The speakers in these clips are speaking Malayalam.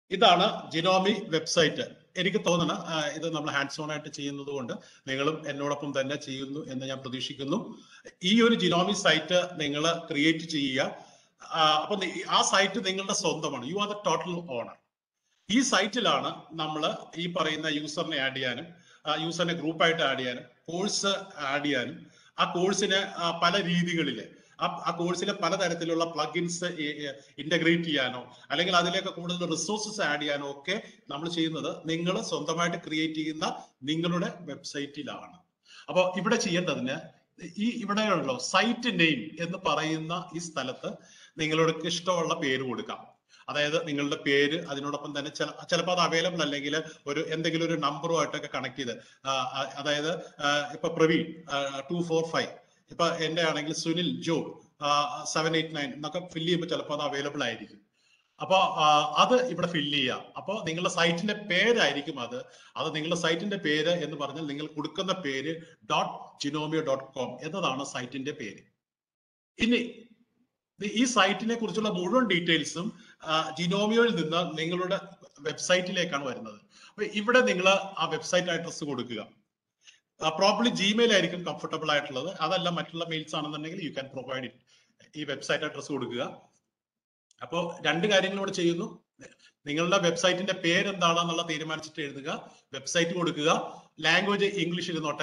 ഇതാണ് ജിനോമി വെബ്സൈറ്റ് എനിക്ക് തോന്നണ ആ, ഇത് നമ്മൾ ഹാൻഡ്സ് ഓൺ ആയിട്ട് ചെയ്യുന്നത് കൊണ്ട് നിങ്ങളും എന്നോടൊപ്പം തന്നെ ചെയ്യുന്നു എന്ന് ഞാൻ പ്രതീക്ഷിക്കുന്നു ഈ ഒരു ജിനോമി സൈറ്റ് നിങ്ങൾ ക്രിയേറ്റ് ചെയ്യുക ആ, അപ്പൊ നി- ആ സൈറ്റ് നിങ്ങളുടെ സ്വന്തമാണ് you are the total owner ഈ സൈറ്റിലാണ് നമ്മൾ ഈ പറയുന്ന യൂസറിനെ ആഡ് ചെയ്യാനും യൂസറിനെ ഗ്രൂപ്പായിട്ട് ആഡ് ചെയ്യാനും കോഴ്സ് ആഡ് ചെയ്യാനും ആ കോഴ്സിന് പല രീതികളിൽ ആ ആ കോഴ്സിലെ പലതരത്തിലുള്ള പ്ലഗിൻസ് ഇന്റഗ്രേറ്റ് ചെയ്യാനോ അല്ലെങ്കിൽ അതിലേക്ക് കൂടുതൽ റിസോഴ്സസ് ആഡ് ചെയ്യാനോ ഒക്കെ നമ്മൾ ചെയ്യുന്നത് നിങ്ങൾ സ്വന്തമായിട്ട് ക്രിയേറ്റ് ചെയ്യുന്ന നിങ്ങളുടെ വെബ്സൈറ്റിലാണ് അപ്പോൾ ഇവിടെ ചെയ്യേണ്ടതിന് ഈ ഇവിടെയുള്ളോ സൈറ്റ് നെയിം എന്ന് പറയുന്ന ഈ സ്ഥലത്ത് നിങ്ങളോട് ഇഷ്ടമുള്ള പേര് കൊടുക്കാം അതായത് നിങ്ങളുടെ പേര് അതിനോടൊപ്പം തന്നെ ചില ചിലപ്പോൾ അത് അവൈലബിൾ അല്ലെങ്കിൽ ഒരു എന്തെങ്കിലും ഒരു നമ്പറുമായിട്ടൊക്കെ കണക്ട് ചെയ്ത് ആ, ആ, അതായത് ആ, ഇപ്പൊ പ്രവീൺ ടു ഫോർ ഫൈവ് ഇപ്പൊ എന്റെ ആണെങ്കിൽ Sunil Jo seven eight nine എന്നൊക്കെ ഫില്ല് ചെയ്യുമ്പോൾ ചിലപ്പോൾ അത് അവൈലബിൾ ആയിരിക്കും അപ്പൊ ആ, അത് ഇവിടെ ഫില്ല് ചെയ്യാം അപ്പൊ നിങ്ങളുടെ സൈറ്റിന്റെ പേരായിരിക്കും അത് അത് നിങ്ങളുടെ സൈറ്റിന്റെ പേര് എന്ന് പറഞ്ഞാൽ നിങ്ങൾ കൊടുക്കുന്ന പേര് ഡോട്ട് ജിനോമിയോ ഡോട്ട് കോം എന്നതാണ് സൈറ്റിന്റെ പേര് ഇനി ഇത് ഈ സൈറ്റിനെ കുറിച്ചുള്ള മുഴുവൻ ഡീറ്റെയിൽസും ജിനോമിയോയിൽ നിന്ന് നിങ്ങളുടെ വെബ്സൈറ്റിലേക്കാണ് വരുന്നത് അപ്പൊ ഇവിടെ നിങ്ങൾ ആ വെബ്സൈറ്റ് അഡ്രസ് കൊടുക്കുക പ്രോബ്ലി ജിമെയിൽ ആയിരിക്കും കംഫർട്ടബിൾ ആയിട്ടുള്ളത് അതല്ല മറ്റുള്ള മെയിൽസ് ആണെന്നുണ്ടെങ്കിൽ യു ക്യാൻ പ്രൊവൈഡ് ഇറ്റ് ഈ വെബ്സൈറ്റ് അഡ്രസ് കൊടുക്കുക അപ്പോൾ രണ്ട് കാര്യങ്ങൾ ഇവിടെ ചെയ്യുന്നു നിങ്ങളുടെ വെബ്സൈറ്റിന്റെ പേര് എന്താണെന്നുള്ള തീരുമാനിച്ചിട്ട് എഴുതുക വെബ്സൈറ്റ് കൊടുക്കുക ലാംഗ്വേജ് ഇംഗ്ലീഷ് ഇരുന്നോട്ടെ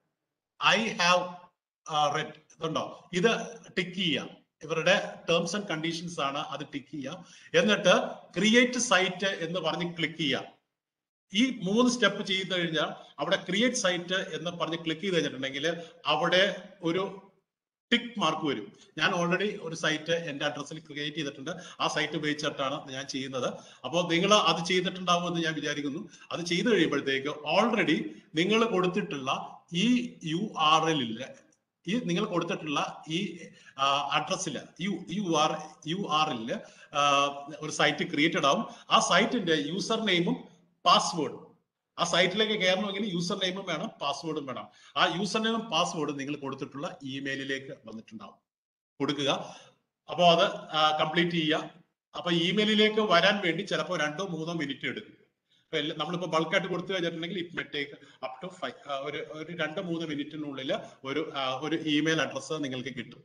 ഐ ഹാവ് റെഡ് ഇതുണ്ടോ ഇത് ടിക്ക് ചെയ്യുക ഇവരുടെ ടേംസ് ആൻഡ് കണ്ടീഷൻസ് ആണ് അത് ടിക്ക് ചെയ്യുക എന്നിട്ട് ക്രിയേറ്റ് സൈറ്റ് എന്ന് പറഞ്ഞ് ക്ലിക്ക് ചെയ്യുക ഈ മൂന്ന് സ്റ്റെപ്പ് ചെയ്ത് കഴിഞ്ഞാൽ അവിടെ ക്രിയേറ്റ് സൈറ്റ് എന്ന് പറഞ്ഞ് ക്ലിക്ക് ചെയ്ത് കഴിഞ്ഞിട്ടുണ്ടെങ്കിൽ അവിടെ ഒരു ടിക്ക് മാർക്ക് വരും ഞാൻ ഓൾറെഡി ഒരു സൈറ്റ് എന്റെ അഡ്രസ്സിൽ ക്രിയേറ്റ് ചെയ്തിട്ടുണ്ട് ആ സൈറ്റ് ഉപയോഗിച്ചിട്ടാണ് ഞാൻ ചെയ്യുന്നത് അപ്പോൾ നിങ്ങൾ അത് ചെയ്തിട്ടുണ്ടാവുമെന്ന് ഞാൻ വിചാരിക്കുന്നു അത് ചെയ്തു കഴിയുമ്പോഴത്തേക്ക് ഓൾറെഡി നിങ്ങൾ കൊടുത്തിട്ടുള്ള ഈ യു ആർ എല്ലില് ഈ നിങ്ങൾ കൊടുത്തിട്ടുള്ള ഈ അഡ്രസ്സിൽ U U R U R എല്ലില് ഒരു സൈറ്റ് ക്രിയേറ്റഡ് ആവും ആ സൈറ്റിന്റെ യൂസർ നെയിമും പാസ്വേഡും ആ സൈറ്റിലേക്ക് കയറണമെങ്കിൽ യൂസർ നെയിമും വേണം പാസ്വേഡും വേണം ആ യൂസർ നെയിമും പാസ്വേഡും നിങ്ങൾ കൊടുത്തിട്ടുള്ള ഇമെയിലിലേക്ക് വന്നിട്ടുണ്ടാവും കൊടുക്കുക അപ്പോൾ അത് കംപ്ലീറ്റ് ചെയ്യുക അപ്പൊ ഇമെയിലിലേക്ക് വരാൻ വേണ്ടി ചിലപ്പോൾ രണ്ടോ മൂന്നോ മിനിറ്റ് എടുക്കും ഇപ്പൊ എല്ലാ- നമ്മളിപ്പോ ബൾക്കായിട്ട് കൊടുത്തു കഴിഞ്ഞിട്ടുണ്ടെങ്കിൽ ഇറ്റ് മെ ടേക്ക് അപ് ടു ഫൈവ് ഒരു ഒരു രണ്ട് മൂന്ന് മിനിറ്റിനുള്ളിൽ ഒരു ആ, ഒരു ഇമെയിൽ അഡ്രസ്സ് നിങ്ങൾക്ക് കിട്ടും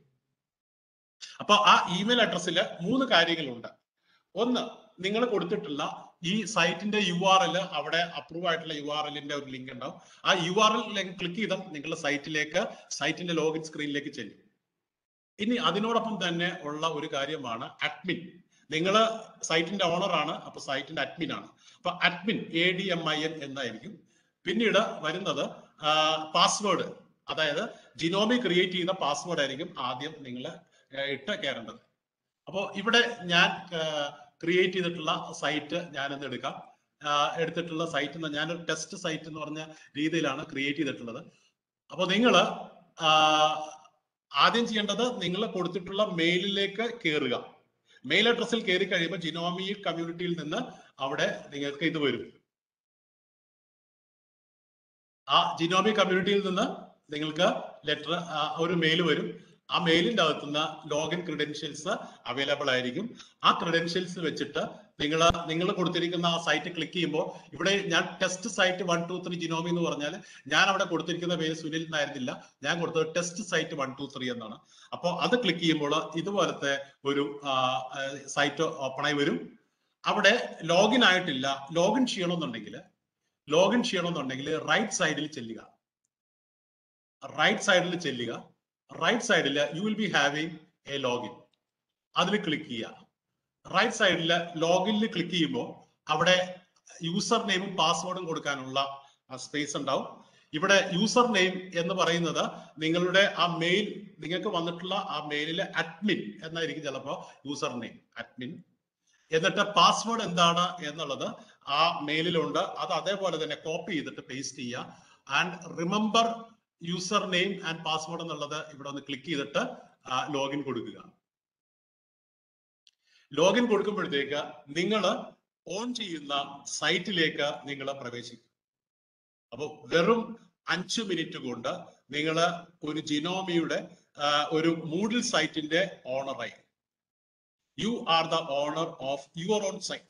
അപ്പൊ ആ ഇമെയിൽ അഡ്രസ്സിൽ മൂന്ന് കാര്യങ്ങളുണ്ട് ഒന്ന് നിങ്ങൾ കൊടുത്തിട്ടുള്ള ഈ സൈറ്റിന്റെ യു ആർ എൽ അവിടെ അപ്രൂവ് ആയിട്ടുള്ള യു ആർ എല്ലിന്റെ ഒരു ലിങ്ക് ഉണ്ടാവും ആ യു ആർ എൽ ക്ലിക്ക് ചെയ്താൽ നിങ്ങളുടെ സൈറ്റിലേക്ക് സൈറ്റിന്റെ ലോഗിൻ സ്ക്രീനിലേക്ക് ചെല്ലും ഇനി അതിനോടൊപ്പം തന്നെ ഉള്ള ഒരു കാര്യമാണ് അഡ്മിൻ നിങ്ങൾ സൈറ്റിന്റെ ഓണർ ആണ് അപ്പൊ സൈറ്റിന്റെ അഡ്മിൻ ആണ് അപ്പൊ admin A D M I N എന്നായിരിക്കും പിന്നീട് വരുന്നത് പാസ്വേഡ് അതായത് ജിനോമി ക്രിയേറ്റ് ചെയ്യുന്ന പാസ്വേഡ് ആയിരിക്കും ആദ്യം നിങ്ങൾ ഇട്ട് കയറേണ്ടത് അപ്പോൾ ഇവിടെ ഞാൻ ക്രിയേറ്റ് ചെയ്തിട്ടുള്ള സൈറ്റ് ഞാനൊന്ന് എടുക്കാം ആ, എടുത്തിട്ടുള്ള സൈറ്റ് ഞാനൊരു ടെസ്റ്റ് സൈറ്റ് എന്ന് പറഞ്ഞ രീതിയിലാണ് ക്രിയേറ്റ് ചെയ്തിട്ടുള്ളത് അപ്പോൾ നിങ്ങൾ ആദ്യം ചെയ്യേണ്ടത് നിങ്ങൾ കൊടുത്തിട്ടുള്ള മെയിലിലേക്ക് കയറുക മെയിൽ അഡ്രസ്സിൽ കയറി കഴിയുമ്പോൾ ജിനോമി കമ്മ്യൂണിറ്റിയിൽ നിന്ന് അവിടെ നിങ്ങൾക്ക് ഇത് വരും ആ ജിനോമി കമ്മ്യൂണിറ്റിയിൽ നിന്ന് നിങ്ങൾക്ക് ലെറ്റർ ഒരു മെയിൽ വരും ആ മെയിലിന്റെ അകത്തുനിന്ന് ലോഗിൻ ക്രെഡൻഷ്യൽസ് അവൈലബിൾ ആയിരിക്കും ആ ക്രെഡൻഷ്യൽസ് വെച്ചിട്ട് നിങ്ങൾ നിങ്ങൾ കൊടുത്തിരിക്കുന്ന ആ സൈറ്റ് ക്ലിക്ക് ചെയ്യുമ്പോൾ ഇവിടെ ഞാൻ test site one two three Gnomio എന്ന് പറഞ്ഞാൽ ഞാൻ അവിടെ കൊടുത്തിരിക്കുന്ന പേര് സുനിൽ എന്നായിരുന്നില്ല ഞാൻ കൊടുത്തത് test site one two three എന്നാണ് അപ്പോൾ അത് ക്ലിക്ക് ചെയ്യുമ്പോൾ ഇതുപോലത്തെ ഒരു സൈറ്റ് ഓപ്പൺ ആയി വരും അവിടെ ലോഗിൻ ആയിട്ടില്ല ലോഗിൻ ചെയ്യണമെന്നുണ്ടെങ്കിൽ ലോഗിൻ ചെയ്യണമെന്നുണ്ടെങ്കിൽ റൈറ്റ് സൈഡിൽ ചെല്ലുക റൈറ്റ് സൈഡിൽ ചെല്ലുക റൈറ്റ് സൈഡിൽ you will be having a login അതിൽ ക്ലിക്ക് ചെയ്യുക റൈറ്റ് സൈഡിൽ ലോഗിനിൽ ക്ലിക്ക് ചെയ്യുമ്പോൾ അവിടെ യൂസർ നെയിമും പാസ്വേഡും കൊടുക്കാനുള്ള സ്പേസ് ഉണ്ടാവും ഇവിടെ യൂസർ നെയിം എന്ന് പറയുന്നത് നിങ്ങളുടെ ആ മെയിൽ നിങ്ങൾക്ക് വന്നിട്ടുള്ള ആ മെയിലിലെ അഡ്മിൻ എന്നായിരിക്കും ചിലപ്പോൾ യൂസർ നെയിം അഡ്മിൻ എന്നിട്ട് പാസ്വേഡ് എന്താണ് എന്നുള്ളത് ആ മെയിലിലുണ്ട് അത് അതേപോലെ തന്നെ കോപ്പി ചെയ്തിട്ട് പേസ്റ്റ് ചെയ്യുക and remember user name and password എന്നുള്ളത് ഇവിടെ ഒന്ന് ക്ലിക്ക് ചെയ്തിട്ട് ലോഗിൻ കൊടുക്കുക ലോഗിൻ കൊടുക്കുമ്പോഴത്തേക്ക് നിങ്ങൾ ഓൺ ചെയ്യുന്ന സൈറ്റിലേക്ക് നിങ്ങൾ പ്രവേശിക്കും അപ്പോൾ വെറും അഞ്ചു മിനിറ്റ് കൊണ്ട് നിങ്ങൾ ഒരു ജിനോമിയുടെ ആ, ഒരു മൂഡിൽ സൈറ്റിന്റെ ഓണറായി you are the owner of your own site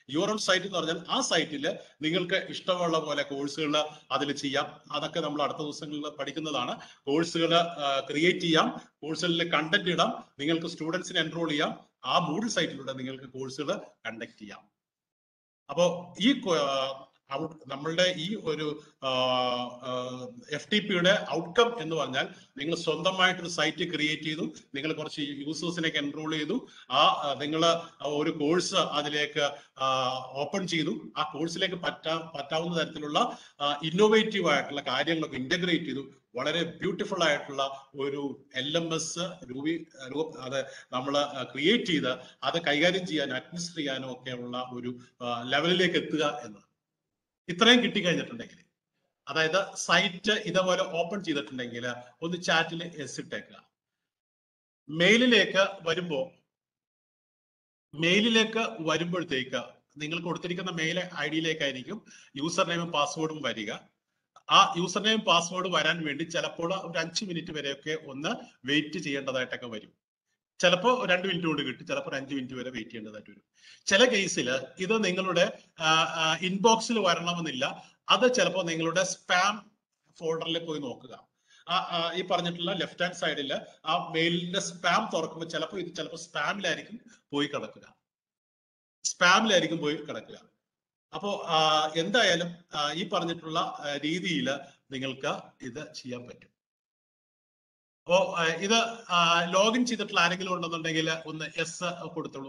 URL site എന്ന് പറഞ്ഞാൽ ആ സൈറ്റിൽ നിങ്ങൾക്ക് ഇഷ്ടമുള്ള പോലെ കോഴ്സുകൾ അതിൽ ചെയ്യാം അതൊക്കെ നമ്മൾ അടുത്ത ദിവസങ്ങളിൽ പഠിക്കുന്നതാണ് കോഴ്സുകൾ ക്രിയേറ്റ് ചെയ്യാം കോഴ്സുകളിൽ കണ്ടന്റ് ഇടാം നിങ്ങൾക്ക് സ്റ്റുഡൻസിനെ എൻറോൾ ചെയ്യാം ആ മൂഡ് സൈറ്റിലൂടെ നിങ്ങൾക്ക് കോഴ്സുകൾ കണ്ടക്ട് ചെയ്യാം അപ്പോ ഈ കൊ- ഔട്ട് നമ്മളുടെ ഈ ഒരു എഫ് ടി പിയുടെ ഔട്ട്കം എന്ന് പറഞ്ഞാൽ നിങ്ങൾ സ്വന്തമായിട്ടൊരു സൈറ്റ് ക്രിയേറ്റ് ചെയ്തു നിങ്ങൾ കുറച്ച് യൂസേഴ്സിനെ എൻറോൾ ചെയ്തു ആ നിങ്ങൾ ഒരു കോഴ്സ് അതിലേക്ക് ഓപ്പൺ ചെയ്തു ആ കോഴ്സിലേക്ക് പറ്റാ പറ്റാവുന്ന തരത്തിലുള്ള ഇന്നോവേറ്റീവ് ആയിട്ടുള്ള കാര്യങ്ങളൊക്കെ ഇന്റഗ്രേറ്റ് ചെയ്തു വളരെ ബ്യൂട്ടിഫുൾ ആയിട്ടുള്ള ഒരു എൽ എം എസ് രൂപി രൂപ അത് നമ്മൾ ക്രിയേറ്റ് ചെയ്ത് അത് കൈകാര്യം ചെയ്യാനും അഡ്മിനിസ്റ്റർ ചെയ്യാനും ഒക്കെയുള്ള ഒരു ലെവലിലേക്ക് എത്തുക എന്നത് ഇത്രയും കിട്ടിക്കഴിഞ്ഞിട്ടുണ്ടെങ്കിൽ അതായത് സൈറ്റ് ഇതേപോലെ ഓപ്പൺ ചെയ്തിട്ടുണ്ടെങ്കിൽ ഒന്ന് ചാറ്റിൽ എസ് ഇട്ടേക്കുക മെയിലിലേക്ക് വരുമ്പോ മെയിലിലേക്ക് വരുമ്പോഴത്തേക്ക് നിങ്ങൾ കൊടുത്തിരിക്കുന്ന മെയിൽ ഐ ഡിയിലേക്കായിരിക്കും യൂസർ നെയിമും പാസ്വേഡും വരിക ആ യൂസർ നെയിം പാസ്വേഡ് വരാൻ വേണ്ടി ചിലപ്പോൾ ഒരു അഞ്ച് മിനിറ്റ് വരെയൊക്കെ ഒന്ന് വെയിറ്റ് ചെയ്യേണ്ടതായിട്ടൊക്കെ വരും ചിലപ്പോൾ രണ്ട് മിനിറ്റ് കൊണ്ട് കിട്ടും ചിലപ്പോൾ ഒരു അഞ്ച് മിനിറ്റ് വരെ വെയിറ്റ് ചെയ്യേണ്ടതായിട്ട് വരും ചില കേസിൽ ഇത് നിങ്ങളുടെ ഇൻബോക്സിൽ വരണമെന്നില്ല അത് ചിലപ്പോൾ നിങ്ങളുടെ സ്പാം ഫോൾഡറിൽ പോയി നോക്കുക ആ ആ, ഈ പറഞ്ഞിട്ടുള്ള ലെഫ്റ്റ് ഹാൻഡ് സൈഡിൽ ആ മെയിലിന്റെ സ്പാം തുറക്കുമ്പോൾ ചിലപ്പോൾ ഇത് ചിലപ്പോൾ സ്പാമിലായിരിക്കും പോയി കിടക്കുക സ്പാമിലായിരിക്കും പോയി കിടക്കുക അപ്പോ ആ, എന്തായാലും ആ, ഈ പറഞ്ഞിട്ടുള്ള രീതിയിൽ നിങ്ങൾക്ക് ഇത് ചെയ്യാൻ പറ്റും അപ്പോ ആ, ഇത് ലോഗിൻ ചെയ്തിട്ടുള്ള ആരെങ്കിലും ഉണ്ടെന്നുണ്ടെങ്കിൽ ഒന്ന് എസ് കൊടുത്തോളൂ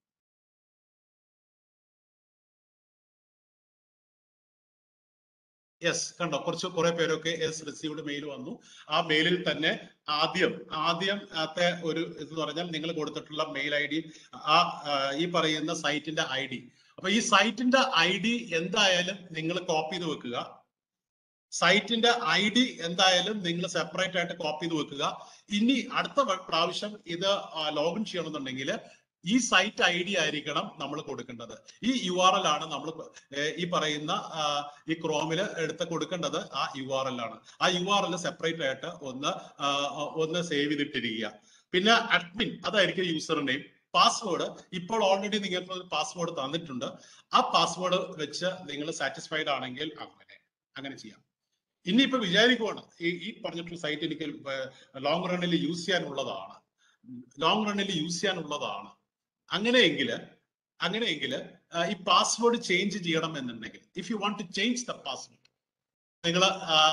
യെസ് കണ്ടോ കുറച്ച് കുറെ പേരൊക്കെ എസ് റിസീവ്ഡ് മെയിൽ വന്നു ആ മെയിലിൽ തന്നെ ആദ്യം ആദ്യം ആത്തെ ഒരു ഇത് പറഞ്ഞാൽ നിങ്ങൾ കൊടുത്തിട്ടുള്ള മെയിൽ ഐ ഡി ആ ആ, ഈ പറയുന്ന സൈറ്റിന്റെ ഐ ഡി അപ്പൊ ഈ സൈറ്റിന്റെ ഐ ഡി എന്തായാലും നിങ്ങൾ കോപ്പി ചെയ്ത് വെക്കുക സൈറ്റിന്റെ ഐ ഡി എന്തായാലും നിങ്ങൾ സെപ്പറേറ്റ് ആയിട്ട് കോപ്പി ചെയ്ത് വെക്കുക ഇനി അടുത്ത വ- പ്രാവശ്യം ഇത് ലോഗിൻ ചെയ്യണമെന്നുണ്ടെങ്കിൽ ഈ സൈറ്റ് ഐ ഡി ആയിരിക്കണം നമ്മൾ കൊടുക്കേണ്ടത് ഈ യു ആർ എൽ ആണ് നമ്മൾ ഈ പറയുന്ന ആ, ഈ ക്രോമില് എടുത്ത് കൊടുക്കേണ്ടത് ആ യു ആർ എൽ ആണ് ആ യു ആർ എൽ സെപ്പറേറ്റ് ആയിട്ട് ഒന്ന് ആ, ഒന്ന് സേവ് ചെയ്തിട്ടിരിക്കുക പിന്നെ അഡ്മിൻ അതായിരിക്കും യൂസർ നെയിം പാസ്വേഡ് ഇപ്പോൾ ഓൾറെഡി നിങ്ങൾക്ക് ഒരു പാസ്വേഡ് തന്നിട്ടുണ്ട് ആ പാസ്വേഡ് വെച്ച് നിങ്ങൾ സാറ്റിസ്ഫൈഡ് ആണെങ്കിൽ അങ്ങനെ അങ്ങനെ ചെയ്യാം ഇനിയിപ്പോ വിചാരിക്കുവാണ് ഈ ഈ പറഞ്ഞിട്ടുള്ള സൈറ്റ് എനിക്ക് ലോങ് റണ്ണിൽ യൂസ് ചെയ്യാനുള്ളതാണ് ലോങ് റണ്ണിൽ യൂസ് ചെയ്യാനുള്ളതാണ് അങ്ങനെയെങ്കിൽ അങ്ങനെയെങ്കിൽ ഈ പാസ്വേഡ് ചേഞ്ച് ചെയ്യണം എന്നുണ്ടെങ്കിൽ if you want to change the password നിങ്ങൾ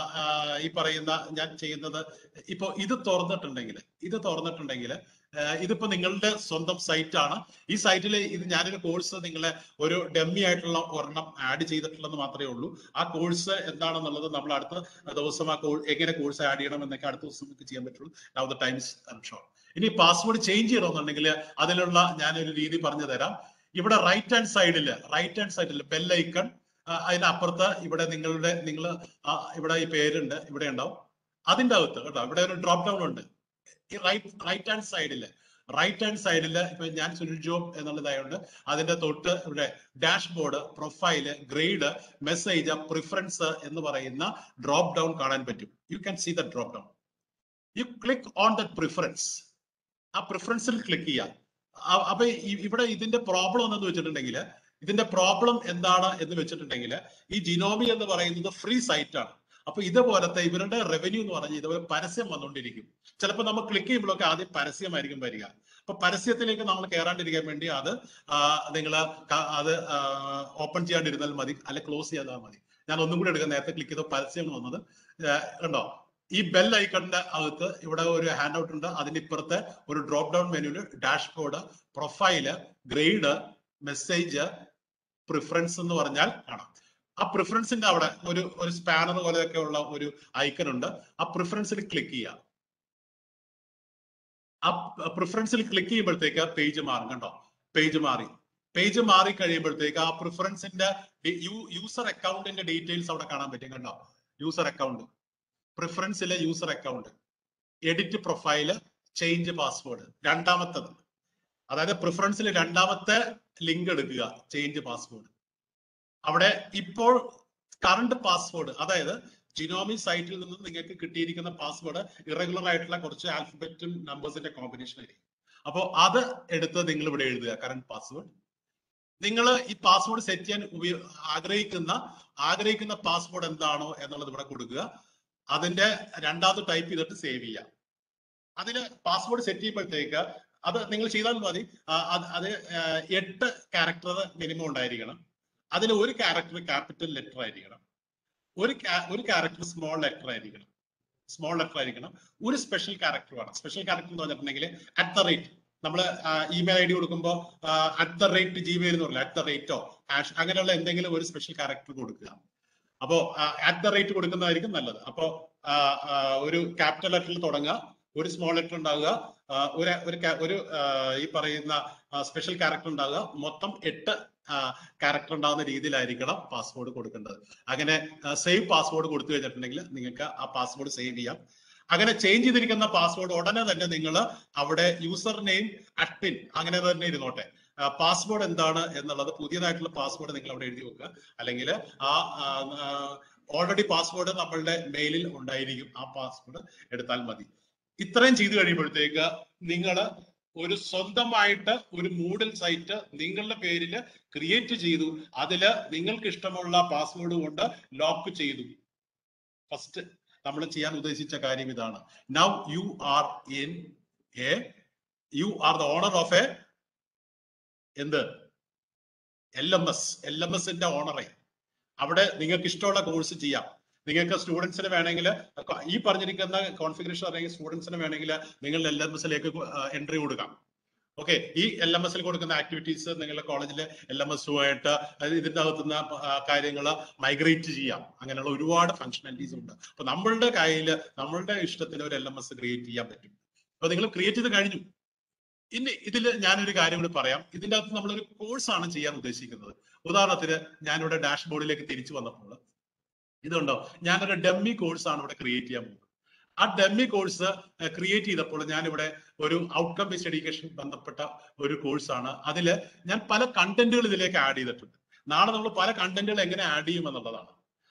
ഈ പറയുന്ന ഞാൻ ചെയ്യുന്നത് ഇപ്പൊ ഇത് തുറന്നിട്ടുണ്ടെങ്കിൽ ഇത് തുറന്നിട്ടുണ്ടെങ്കിൽ ഇതിപ്പോ നിങ്ങളുടെ സ്വന്തം സൈറ്റ് ആണ് ഈ സൈറ്റിൽ ഇത് ഞാനൊരു കോഴ്സ് നിങ്ങളെ ഒരു ഡെമ്മി ആയിട്ടുള്ള ഒരെണ്ണം ആഡ് ചെയ്തിട്ടുള്ളത് മാത്രമേ ഉള്ളൂ ആ കോഴ്സ് എന്താണെന്നുള്ളത് നമ്മൾ അടുത്ത ദിവസം ആ കോഴ്സ് എങ്ങനെ കോഴ്സ് ആഡ് ചെയ്യണം എന്നൊക്കെ അടുത്ത ദിവസം നമുക്ക് ചെയ്യാൻ പറ്റുള്ളൂ നൗ ദ ടൈംസ് ഷോർ ഇനി പാസ്വേഡ് ചേഞ്ച് ചെയ്യണമെന്നുണ്ടെങ്കിൽ അതിലുള്ള ഞാനൊരു രീതി പറഞ്ഞു തരാം ഇവിടെ റൈറ്റ് ഹാൻഡ് സൈഡിൽ റൈറ്റ് ഹാൻഡ് സൈഡിൽ ബെൽ ഐക്കൺ അതിനപ്പുറത്ത് ഇവിടെ നിങ്ങളുടെ നിങ്ങൾ ഇവിടെ ഈ പേരുണ്ട് ഇവിടെ ഉണ്ടാവും അതിന്റെ അകത്ത് കേട്ടോ ഇവിടെ ഒരു ഡ്രോപ്പ് ഡൗൺ ഉണ്ട് ഈ റൈറ്റ് റൈറ്റ് ഹാൻഡ് സൈഡില് റൈറ്റ് ഹാൻഡ് സൈഡില് ഇപ്പൊ ഞാൻ സുനിൽ ജോബ് എന്നുള്ളതായതുകൊണ്ട് അതിന്റെ തൊട്ട് ഇവിടെ dashboard profile grade message preference എന്ന് പറയുന്ന ഡ്രോപ്പ് ഡൗൺ കാണാൻ പറ്റും you can see the drop down you click on the preference ആ പ്രിഫറൻസിൽ ക്ലിക്ക് ചെയ്യാം ആ- അപ്പൊ ഈ- ഇവിടെ ഇതിന്റെ പ്രോബ്ലം എന്നു വെച്ചിട്ടുണ്ടെങ്കിൽ ഇതിന്റെ പ്രോബ്ലം എന്താണ് എന്ന് വെച്ചിട്ടുണ്ടെങ്കിൽ ഈ ജിനോമി എന്ന് പറയുന്നത് ഫ്രീ സൈറ്റ് ആണ് അപ്പൊ ഇതുപോലത്തെ ഇവരുടെ റവന്യൂ എന്ന് പറഞ്ഞാൽ ഇതുപോലെ പരസ്യം വന്നുകൊണ്ടിരിക്കും ചിലപ്പോൾ നമ്മൾ ക്ലിക്ക് ചെയ്യുമ്പോഴൊക്കെ ആദ്യം പരസ്യമായിരിക്കും വരിക അപ്പൊ പരസ്യത്തിലേക്ക് നമ്മൾ കയറാണ്ടിരിക്കാൻ വേണ്ടി അത് നിങ്ങൾ അത് ഓപ്പൺ ചെയ്യാണ്ടിരുന്നാൽ മതി അല്ലെ ക്ലോസ് ചെയ്താൽ മതി ഞാൻ ഒന്നും കൂടി എടുക്കാം നേരത്തെ ക്ലിക്ക് ചെയ്ത പരസ്യമാണ് വന്നത് ആ, കണ്ടോ ഈ ബെൽ ഐക്കണിന്റെ അകത്ത് ഇവിടെ ഒരു ഹാൻഡ് ഔട്ട് ഉണ്ട് അതിന്റെ ഇപ്പുറത്തെ ഒരു ഡ്രോപ്പ് ഡൗൺ മെനുവിൽ dashboard profile grade message preference എന്ന് പറഞ്ഞാൽ കാണാം ആ പ്രിഫറൻസിന്റെ അവിടെ ഒരു ഒരു സ്പാനർ പോലെയൊക്കെ ഉള്ള ഒരു ഐക്കൺ ഉണ്ട് ആ പ്രിഫറൻസിൽ ക്ലിക്ക് ചെയ്യുക ആ പ്രിഫറൻസിൽ ക്ലിക്ക് ചെയ്യുമ്പോഴത്തേക്ക് പേജ് മാറും കണ്ടോ പേജ് മാറി പേജ് മാറി കഴിയുമ്പോഴത്തേക്ക് ആ പ്രിഫറൻസിന്റെ യൂസർ അക്കൗണ്ടിന്റെ ഡീറ്റെയിൽസ് അവിടെ കാണാൻ പറ്റും കണ്ടോ യൂസർ അക്കൗണ്ട് പ്രിഫറൻസിലെ user account edit profile change password രണ്ടാമത്തത് അതായത് പ്രിഫറൻസിൽ രണ്ടാമത്തെ ലിങ്ക് എടുക്കുക ചേഞ്ച് പാസ്വേഡ് അവിടെ ഇപ്പോൾ കറണ്ട് പാസ്വേഡ് അതായത് ജിനോമി സൈറ്റിൽ നിന്ന് നിങ്ങൾക്ക് കിട്ടിയിരിക്കുന്ന പാസ്വേഡ് ഇറഗുലർ ആയിട്ടുള്ള കുറച്ച് ആൽഫബറ്റും നമ്പേഴ്സിന്റെ കോമ്പിനേഷൻ ആയിരിക്കും അപ്പോൾ അത് എടുത്ത് നിങ്ങൾ ഇവിടെ എഴുതുക കറണ്ട് പാസ്വേഡ് നിങ്ങൾ ഈ പാസ്വേഡ് സെറ്റ് ചെയ്യാൻ ഉപയോ- ആഗ്രഹിക്കുന്ന ആഗ്രഹിക്കുന്ന പാസ്വേഡ് എന്താണോ എന്നുള്ളത് ഇവിടെ കൊടുക്കുക അതിന്റെ രണ്ടാമത് ടൈപ്പ് ചെയ്തിട്ട് സേവ് ചെയ്യുക അതിന് പാസ്വേഡ് സെറ്റ് ചെയ്യുമ്പോഴത്തേക്ക് അത് നിങ്ങൾ ചെയ്താൽ മതി ആ, അത് അത് ആ, എട്ട് ക്യാരക്ടർ മിനിമം ഉണ്ടായിരിക്കണം അതിൽ ഒരു ക്യാരക്ടർ ക്യാപിറ്റൽ ലെറ്റർ ആയിരിക്കണം ഒരു ca- ഒരു ക്യാരക്ടർ സ്മോൾ ലെറ്റർ ആയിരിക്കണം സ്മോൾ ലെറ്റർ ആയിരിക്കണം ഒരു സ്പെഷ്യൽ ക്യാരക്ടർ വേണം സ്പെഷ്യൽ ക്യാരക്ടർ എന്ന് പറഞ്ഞിട്ടുണ്ടെങ്കിൽ അറ്റ് ദ റേറ്റ് നമ്മൾ ഇമെയിൽ ഐ ഡി കൊടുക്കുമ്പോൾ അറ്റ് ദ റേറ്റ് ജിമെയിൽ എന്ന് പറയില്ല അറ്റ് ദ റേറ്റോ ഹാഷ് അങ്ങനെയുള്ള എന്തെങ്കിലും ഒരു സ്പെഷ്യൽ ക്യാരക്ടർ കൊടുക്കുക അപ്പോ അറ്റ് ദ റേറ്റ് കൊടുക്കുന്നതായിരിക്കും നല്ലത് അപ്പോ ആ, ആ, ഒരു ക്യാപിറ്റൽ ലെറ്ററിൽ തുടങ്ങുക ഒരു സ്മോൾ ലെറ്റർ ഉണ്ടാവുക ആ, ഒരു ഒരു ca- ഒരു ആ, ഈ പറയുന്ന സ്പെഷ്യൽ ക്യാരക്ടർ ഉണ്ടാവുക മൊത്തം എട്ട് ക്യാരക്ടർ ഉണ്ടാകുന്ന രീതിയിലായിരിക്കണം പാസ്വേഡ് കൊടുക്കേണ്ടത് അങ്ങനെ സേവ് പാസ്വേഡ് കൊടുത്തു കഴിഞ്ഞിട്ടുണ്ടെങ്കിൽ നിങ്ങൾക്ക് ആ പാസ്വേഡ് സേവ് ചെയ്യാം അങ്ങനെ ചേഞ്ച് ചെയ്തിരിക്കുന്ന പാസ്വേഡ് ഉടനെ തന്നെ നിങ്ങൾ അവിടെ യൂസർ നെയിം അഡ്മിൻ അങ്ങനെ തന്നെ ഇരുന്നോട്ടെ പാസ്വേഡ് എന്താണ് എന്നുള്ളത് പുതിയതായിട്ടുള്ള പാസ്വേഡ് നിങ്ങൾ അവിടെ എഴുതി വെക്കുക അല്ലെങ്കിൽ ആ ഓൾറെഡി പാസ്വേഡ് നമ്മളുടെ മെയിലിൽ ഉണ്ടായിരിക്കും ആ പാസ്വേഡ് എടുത്താൽ മതി ഇത്രയും ചെയ്തു കഴിയുമ്പോഴത്തേക്ക് നിങ്ങൾ ഒരു സ്വന്തമായിട്ട് ഒരു മൂഡൽ സൈറ്റ് നിങ്ങളുടെ പേരിൽ ക്രിയേറ്റ് ചെയ്തു അതില് നിങ്ങൾക്ക് ഇഷ്ടമുള്ള പാസ്വേഡ് കൊണ്ട് ലോക്ക് ചെയ്തു ഫസ്റ്റ് നമ്മൾ ചെയ്യാൻ ഉദ്ദേശിച്ച കാര്യം ഇതാണ് now you are in a you are the owner of a എന്ത് L M S L M എസിന്റെ ഓണറെ അവിടെ നിങ്ങൾക്ക് ഇഷ്ടമുള്ള കോഴ്സ് ചെയ്യാം നിങ്ങൾക്ക് സ്റ്റുഡൻസിന് വേണമെങ്കിൽ ഈ പറഞ്ഞിരിക്കുന്ന കോൺഫിഗറേഷൻ അല്ലെങ്കിൽ സ്റ്റുഡൻസിന് വേണമെങ്കിൽ നിങ്ങൾ എൽ എം എസിലേക്ക് എൻട്രി കൊടുക്കാം ഓക്കെ ഈ എൽ എം എസിൽ കൊടുക്കുന്ന ആക്ടിവിറ്റീസ് നിങ്ങളുടെ കോളേജിലെ എൽ എം എസുമായിട്ട് ഇതിന്റെ അകത്തുന്ന കാര്യങ്ങൾ മൈഗ്രേറ്റ് ചെയ്യാം അങ്ങനെയുള്ള ഒരുപാട് ഫങ്ഷനാലിറ്റീസ് ഉണ്ട് അപ്പൊ നമ്മളുടെ കയ്യിൽ നമ്മളുടെ ഇഷ്ടത്തിന് ഒരു എൽ എം എസ് ക്രിയേറ്റ് ചെയ്യാൻ പറ്റും അപ്പൊ നിങ്ങൾ ക്രിയേറ്റ് ചെയ്ത് കഴിഞ്ഞു ഇനി ഇതിൽ ഞാനൊരു കാര്യം കൂടി പറയാം ഇതിന്റെ അകത്ത് നമ്മളൊരു കോഴ്സാണ് ചെയ്യാൻ ഉദ്ദേശിക്കുന്നത് ഉദാഹരണത്തിന് ഞാനിവിടെ ഡാഷ്ബോർഡിലേക്ക് തിരിച്ചു വന്നപ്പോൾ ഇതുണ്ടോ ഞാനൊരു ഡമ്മി കോഴ്സാണ് ഇവിടെ ക്രിയേറ്റ് ചെയ്യാൻ പോകുന്നത് ആ ഡമ്മി കോഴ്സ് ക്രിയേറ്റ് ചെയ്തപ്പോൾ ഞാനിവിടെ ഒരു ഔട്ട്കം ബേസ്ഡ് എഡ്യൂക്കേഷൻ ബന്ധപ്പെട്ട ഒരു കോഴ്സാണ് അതിൽ ഞാൻ പല കണ്ടന്റുകൾ ഇതിലേക്ക് ആഡ് ചെയ്തിട്ടുണ്ട് നാളെ നമ്മൾ പല കണ്ടന്റുകൾ എങ്ങനെ ആഡ് ചെയ്യും എന്നുള്ളതാണ്